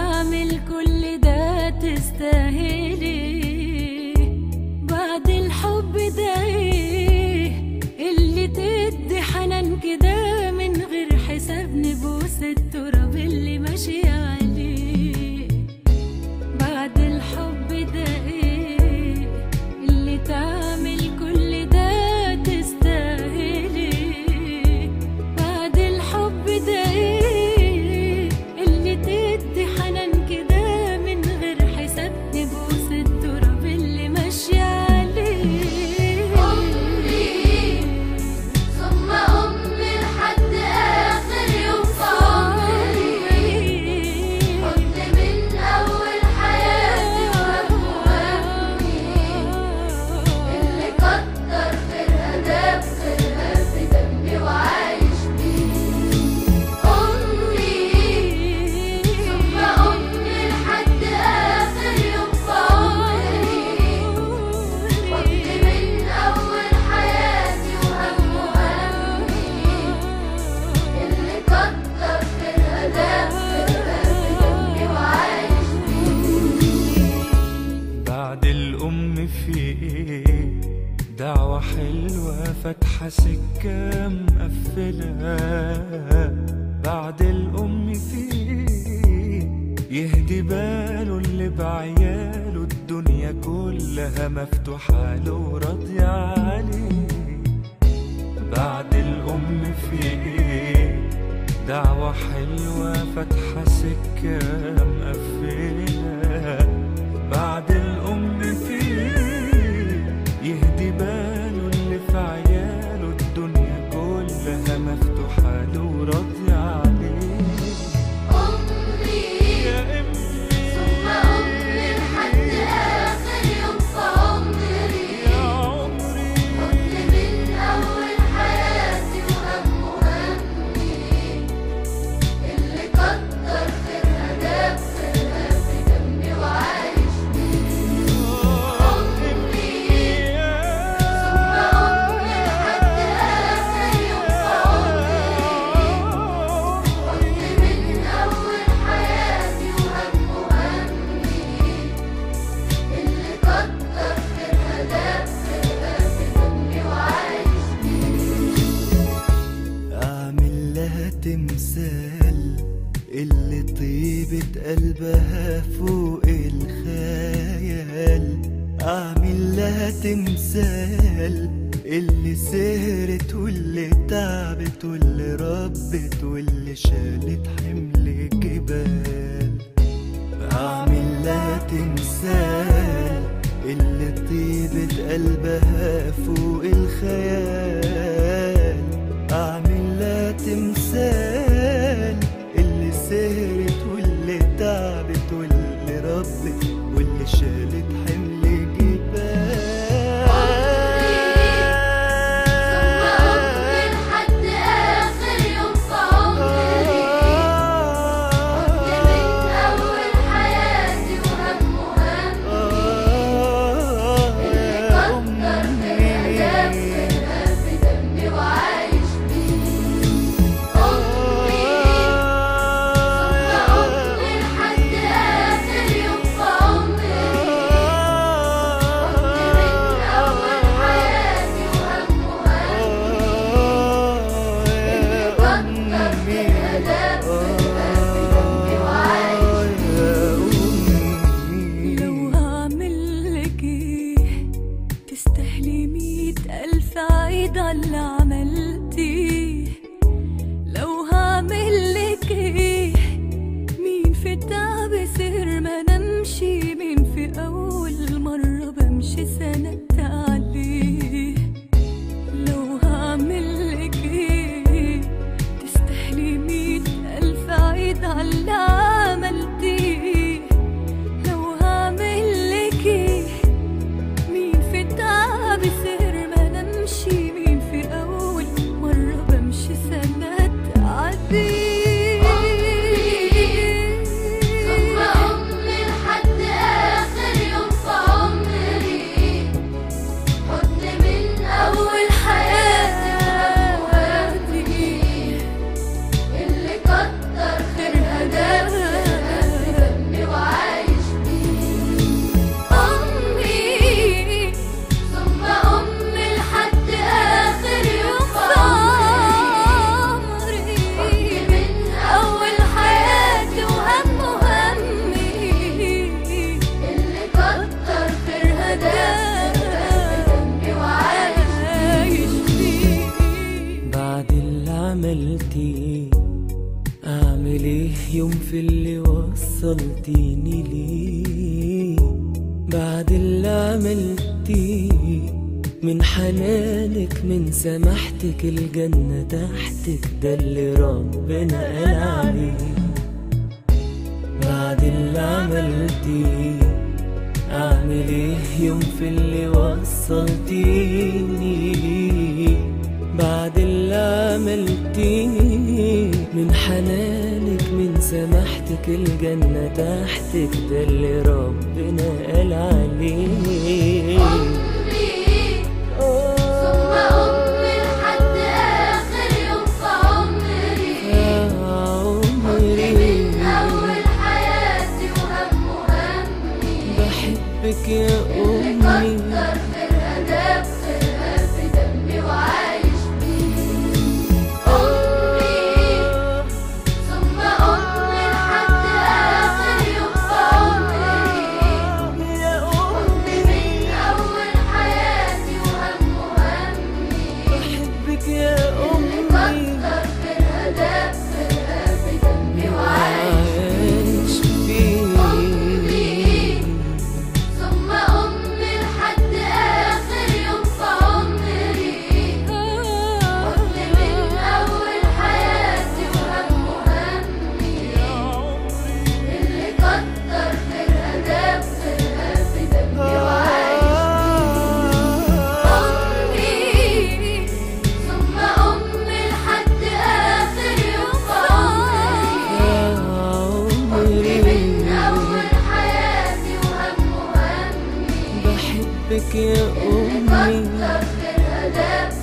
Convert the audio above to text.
تعمل كل ده تستاهلي بعد الحب ده ايه اللي تدي حنان كده من غير حساب نبوس التراب اللي ماشي عليه بعد الحب ده ايه اللي تعمل كل ده تستاهلي بعد الحب ده ايه اللي تدي حنان كده من غير حساب نبوس التراب اللي ماشي عليه أمي ثم أمي لحد آخر يوم في عمري حضن من أول حياتي وهم وهمي اللي كتر خيرها داب خيرها في دمي وعايش بيه أمي ثم أمي لحد آخر يوم في عمري حضن من أول حياتي وهم وهمي اللي كتر خيرها داب خيرها في دمي وعايش بعد الأم في إيه دعوة حلوة فاتحة سكة مقفلة بعد الأم في إيه يهدي باله اللي بعياله الدنيا كلها مفتوحة له وراضية عليه بعد الأم في إيه دعوة حلوة فاتحة سكة مقفلة بعد الأم في يهدي باله اللي في عياله الدنيا كلها مفتوحة له وراضية عليه أمي يا أمي ثم أمي لحد آخر يوم في عمري يا عمري حضن من أول حياتي وهم وهمي اللي كتر خيرها داب خيرها في دمي وعايش بيه أمي ثم أمي لحد آخر يوم في عمري حضن من أول حياتي وهم وهمي اللي كتر خيرها داب خيرها في دمي وعايش أعمل لها تمثال اللي طيبة قلبها فوق الخيال أعمل لها تمثال اللي سهرت واللي تعبت واللي ربت واللي شالت حمل جبال أعمل لها تمثال اللي طيبة قلبها فوق الخيال أعمل لها تمثال اللي سهرت واللي تعبت واللي ربت واللي شالت حمل ثم أمي لحد آخر يوم في عمري حضن من أول حياتي وهم وهمي اللي كتر خيرها داب خيرها في دمي وعايش بيه أمي ثم أمي لحد آخر يوم في عمري حضن من أول حياتي وهم وهمي اللي كتر خيرها داب خيرها في دمي وعايش لو هعمل لك ايه تستاهلي مية ألف عيد على اللي عملتيه لو هعمل لك ايه مين في التعب سهر ما نمشي مين في أول مرة بمشي سندت عليه لو هعمل لك ايه تستاهلي مية ألف عيد على اللي عملتيه لو هعمل لك ايه مين في التعب سهر ما نمشي مين في أول مرة بمشي سنة تعدي ثم وصلتيني ليه بعد اللي عملتيه من حنانك من سماحتك الجنة تحتك ده اللي ربنا قال عليه بعد اللي عملتيه أعمل إيه يوم في اللي وصلتيني ليه بعد اللي عملتيه من حنانك من سماحتك الجنة تحتك ده اللي ربنا قال عليه أمي ثم أمي لحد آخر يوم في عمري يا حضني من عمري أول حياتي وهم همي بحبك يا اللي أمي كتر خيرها داب خيرها في دمي وعايش بيه أمي ثم أمي لحد آخر يوم في عمري يا حضني من أول حياتي وهم همي بحبك يا اللي أمي كتر خيرها داب خيرها في دمي وعايش عايش فيك ثم أمي لحد آخر يوم في عمري حضني من أول حياتي وهم همي اللي كتر خيرها داب خيرها في دمي وعايش أمي ثم أمي لحد آخر يوم في عمري حضني من أول حياتي وهم همي بحبك يا اللي أمي كتر خيرها داب